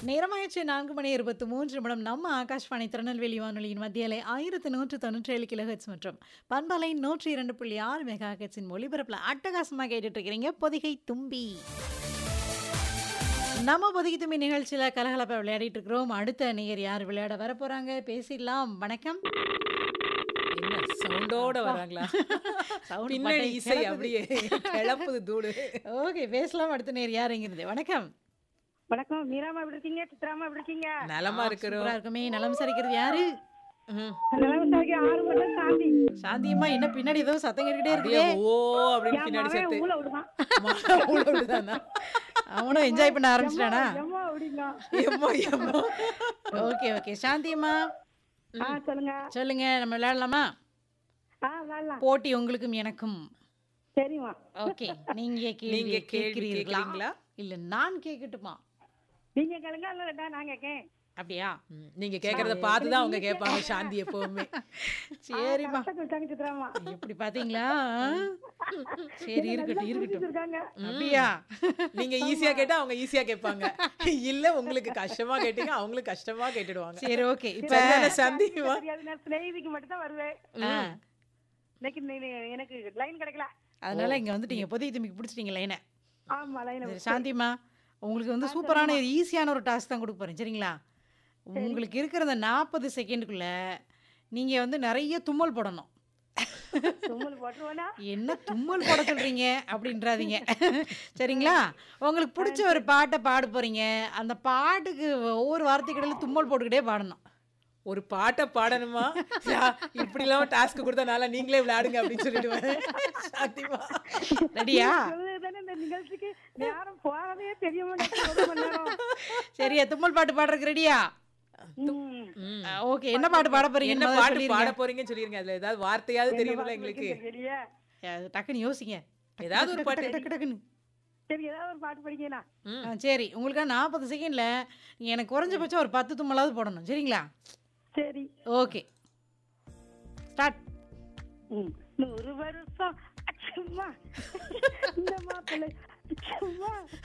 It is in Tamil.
நேரமாயிடுச்சு நான்கு மணி இருபத்தி மூன்று நிமிடம் நம்ம ஆகாஷ்வாணி திருநெல்வேலி வானொலியின் மத்தியலை ஆயிரத்து நூற்று தொண்ணூற்றி ஏழு கிலோஹெட்ஸ் மற்றும் பண்பலை நூற்றி இரண்டு புள்ளி ஆறு மெகா ஹெட்ஸின் ஒளிபரப்பில் அட்டகாசமாக கேட்டுட்டு இருக்கிறீங்க பொதிகை தும்பி நம்ம பொதிகை தும்பி நிகழ்ச்சியில் கலகலப்பாக விளையாடிட்டு இருக்கிறோம் அடுத்த நேயர் யார் விளையாட வர போறாங்க பேசிடலாம் வணக்கம் என்ன சவுண்டோட வராங்களா Sound பின்னாடி பட்டை இசை கிளப்புது. அப்படியே கிளப்புது தூடு ஓகே பேசலாம் அடுத்த நேர் யார் எங்கிறது வணக்கம் வணக்கம் மீராமா எப்படி இருக்கீங்க சித்ராமா எப்படி இருக்கீங்க நலமா இருக்கிறோம் சூப்பரா இருக்குமே நலம் சரிக்கிறது யாரு ம். நல்லா விசாரிக்க ஆறு மணி நேரம் சாந்தி சாந்தியம்மா என்ன பின்னாடி ஏதோ சத்தம் கேட்டுக்கிட்டே அப்படியே இருக்குதே ஓ அப்படின்னு என் பின்னாடி மகன் சேர்த்து ஊழ விடுதான் மகன் உள்ள விடுதானா? அவனும் என்ஜாய் பண்ண ஆரம்பிச்சிட்டானா எம்மா அப்படிங்க எம்மா, எம்மா. ஓகே ஓகே சாந்தியம்மா ஆ சொல்லுங்க சொல்லுங்க நம்ம விளையாடலாமா ஆ வரலாம் போட்டி உங்களுக்கும் எனக்கும் சரிம்மா ஓகே நீங்க கேள்வி நீங்க கேள்வி கேட்கிறீர்களா கேட்கிறீங்களா? இல்ல நான் கேட்கட்டுமா நீங்க கேளுங்க இல்ல ரெண்டா நான் கேட்கேன் அப்படியா ம், நீங்க கேக்குறத பார்த்து தான் அவங்க கேட்பாங்க சாந்தி எப்பவுமே சரிம்மா கஷ்டத்தை விட்டாங்க சித்ராமா எப்படி பாத்தீங்களா சரி இருக்கட்டும் இருக்கட்டும் இருக்காங்க அப்படியா நீங்க ஈஸியா கேட்டா அவங்க ஈஸியா கேட்பாங்க இல்ல உங்களுக்கு கஷ்டமா கேட்டீங்க அவங்களுக்கு கஷ்டமா கேட்டுடுவாங்க சரி ஓகே இப்ப சரிதானே சாந்தி தெரியாது நான் ஸ்நேகிதிக்கு மட்டும் தான் வருவேன் ஆ, இன்னைக்கு நீ- நீ- எனக்கு லைன் கிடைக்கல அதனால இங்க வந்துட்டீங்க பொதுகை தும்பிக்கு பிடிச்சிட்டீங்க லைனை ஆமா லைன் சரி, சாந்திமா உங்களுக்கு வந்து சூப்பரான ஒரு ஈஸியான ஒரு டாஸ்க் தான் கொடுக்க போறேன் சரிங்களா உங்களுக்கு இருக்கிற அந்த நாற்பது செகண்டுக்குள்ள நீங்க வந்து நிறைய தும்மல் போடணும் தும்மல் போட்டுருவோனா என்ன தும்மல் போட சொல்றீங்க அப்படின்றாதீங்க சரிங்களா உங்களுக்கு பிடிச்ச ஒரு பாட்டை பாட போறீங்க அந்த பாட்டுக்கு ஒவ்வொரு வார்த்தைக்கிடையில தும்மல் போட்டுக்கிட்டே பாடணும் ஒரு பாட்டை பாடணுமா இப்படி இல்லாம டாஸ்க் கொடுத்தனால நீங்களே விளையாடுங்க அப்படின்னு சொல்லிடுவேன் சாந்திமா ரெடியா சொல்லுதானே இந்த நிகழ்ச்சிக்கு நேரம் போறதே தெரிய மாட்டேங்குது ஒரு மணி நேரம் சரியா தும்மல் பாட்டு பாடுறதுக்கு ரெடியா ம். ம். ஓகே என்ன பாட்டு பாட போறீங்க என்ன பாட்டு பாட போறீங்கன்னு சொல்லிருங்க அதுல ஏதாவது வார்த்தையாவது தெரியும்ல எங்களுக்கு தெரியலையே. டக்குன்னு யோசிங்க ஏதாவது ஒரு பாட்டு டக்கு டக்குன்னு சரி ஏதாவது ஒரு பாட்டு படிக்கலாம் ம். ஆ, சரி உங்களுக்காக நாற்பது செகண்ட்ல நீங்க எனக்கு குறைஞ்சபட்சம் ஒரு பத்து தும்மலாவது போடணும் சரிங்களா சரி ஓகே ஸ்டார்ட் ம். நூறு வருஷம் அச்சம்மா இந்த மாப்பிள்ளை அச்சம்மா